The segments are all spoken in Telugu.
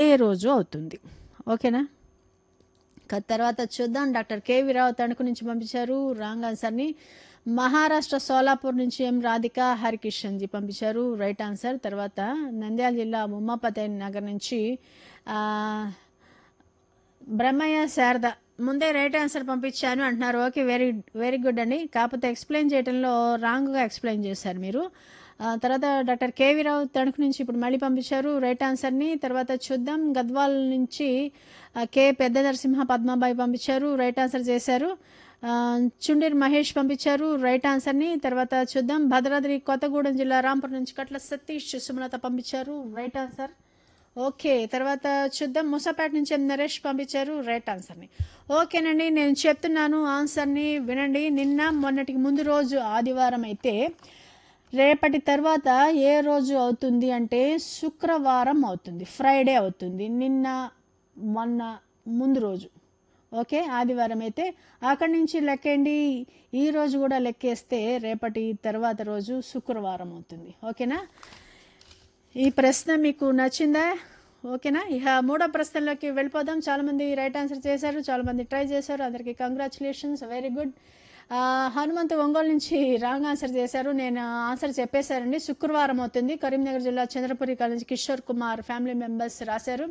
రోజు అవుతుంది ఓకేనా ఇక తర్వాత చూద్దాం డాక్టర్ కేవీ రావు తణుకు నుంచి పంపించారు రాంగ్ ఆన్సర్ని మహారాష్ట్ర సోలాపూర్ నుంచి ఎం రాధిక హరికిషన్ జీ పంపించారు రైట్ ఆన్సర్ తర్వాత నంద్యాల జిల్లా ఉమాపతి నగర్ నుంచి ఆ, బ్రహ్మయ్య శారద ముందే రైట్ ఆన్సర్ పంపించాను అంటున్నారు ఓకే వెరీ వెరీ గుడ్ అండి కాకపోతే ఎక్స్ప్లెయిన్ చేయడంలో రాంగ్గా ఎక్స్ప్లెయిన్ చేశారు మీరు ఆ, తర్వాత డాక్టర్ కేవీ రావు తణుకు నుంచి ఇప్పుడు మళ్ళీ పంపించారు రైట్ ఆన్సర్ని తర్వాత చూద్దాం గద్వాల్ నుంచి ఆ, కే పెద్ద నరసింహ పద్మాబాయి పంపించారు రైట్ ఆన్సర్ చేశారు ఆ, చుండీర్ మహేష్ పంపించారు రైట్ ఆన్సర్ని తర్వాత చూద్దాం భద్రాద్రి కొత్తగూడెం జిల్లా రాంపూర్ నుంచి కట్ల సతీష్ సుమలత పంపించారు రైట్ ఆన్సర్ ఓకే తర్వాత చూద్దాం ముసాపేట నుంచి ఎం నరేష్ పంపించారు రైట్ ఆన్సర్ని ఓకేనండి నేను చెప్తున్నాను ఆన్సర్ని వినండి నిన్న మొన్నటికి ముందు రోజు ఆదివారం అయితే రేపటి తర్వాత ఏ రోజు అవుతుంది అంటే శుక్రవారం అవుతుంది ఫ్రైడే అవుతుంది నిన్న మొన్న ముందు రోజు ఓకే ఆదివారం అయితే అక్కడి నుంచి లెక్కండి ఈ రోజు కూడా లెక్కేస్తే రేపటి తర్వాత రోజు శుక్రవారం అవుతుంది ఓకేనా ఈ ప్రశ్న మీకు నచ్చిందా ఓకేనా ఇక మూడో ప్రశ్నలోకి వెళ్ళిపోదాం చాలామంది రైట్ ఆన్సర్ చేశారు చాలామంది ట్రై చేశారు అందరికీ congratulations very good Hanumanthu Ongole నుంచి రాంగ్ ఆన్సర్ చేశారు నేను ఆన్సర్ చెప్పేశారండి శుక్రవారం అవుతుంది కరీంనగర్ జిల్లా Chandrapuri college Kishore Kumar family members రాశారు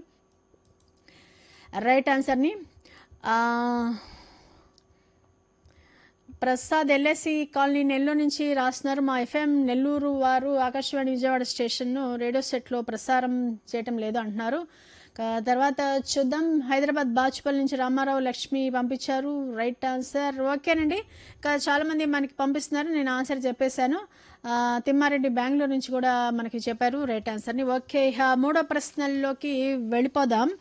రైట్ ఆన్సర్ని ఆ, ప్రసాద్ ఎల్ఎస్సి కాలనీ నెల్లూరు నుంచి రాస్తున్నారు మా ఎఫ్ఎం నెల్లూరు వారు ఆకాశవాణి విజయవాడ స్టేషన్ను రేడియో సెట్లో ప్రసారం చేయటం లేదు అంటున్నారు క- తర్వాత చూద్దాం హైదరాబాద్ బాచుపల్లి నుంచి రామారావు లక్ష్మి పంపించారు రైట్ ఆన్సర్ ఓకేనండి ఇంకా చాలామంది మనకి పంపిస్తున్నారు నేను ఆన్సర్ చెప్పేశాను ఆ, తిమ్మారెడ్డి బెంగళూరు నుంచి కూడా మనకి చెప్పారు రైట్ ఆన్సర్ని ఓకే ఇక మూడో ప్రశ్నల్లోకి వెళ్ళిపోదాం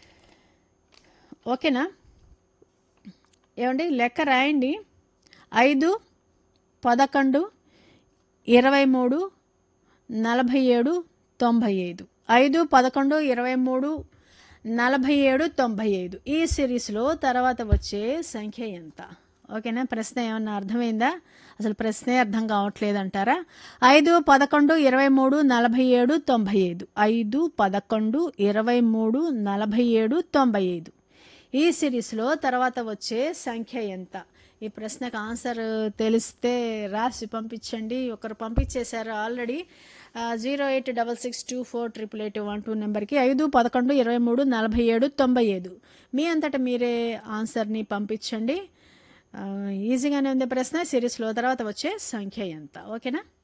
ఓకేనా ఏమండి లెక్క రాయండి ఐదు పదకొండు ఇరవై మూడు నలభై ఏడు తొంభై ఐదు ఐదు పదకొండు ఇరవై మూడు నలభై ఏడు తొంభై ఐదు ఈ సిరీస్లో తర్వాత వచ్చే సంఖ్య ఎంత ఓకేనా ప్రశ్న ఏమన్నా అర్థమైందా అసలు ప్రశ్నే అర్థం కావట్లేదు అంటారా ఐదు పదకొండు ఇరవై మూడు నలభై ఏడు తొంభై ఐదు ఐదు పదకొండు ఇరవై మూడు నలభై ఏడు తొంభై ఐదు ఈ సిరీస్లో తర్వాత వచ్చే సంఖ్య ఎంత ఈ ప్రశ్నకు ఆన్సర్ తెలిస్తే రాసి పంపించండి ఒకరు పంపించేశారు already zero eight double six two four triple eight one two నెంబర్కి ఐదు పదకొండు ఇరవై మూడు నలభై ఏడు తొంభై ఐదు మీ అంతటా మీరే ఆన్సర్ని పంపించండి ఆ, ఈజీగానే ఉంది ప్రశ్న సిరీస్లో తర్వాత వచ్చే సంఖ్య ఎంత ఓకేనా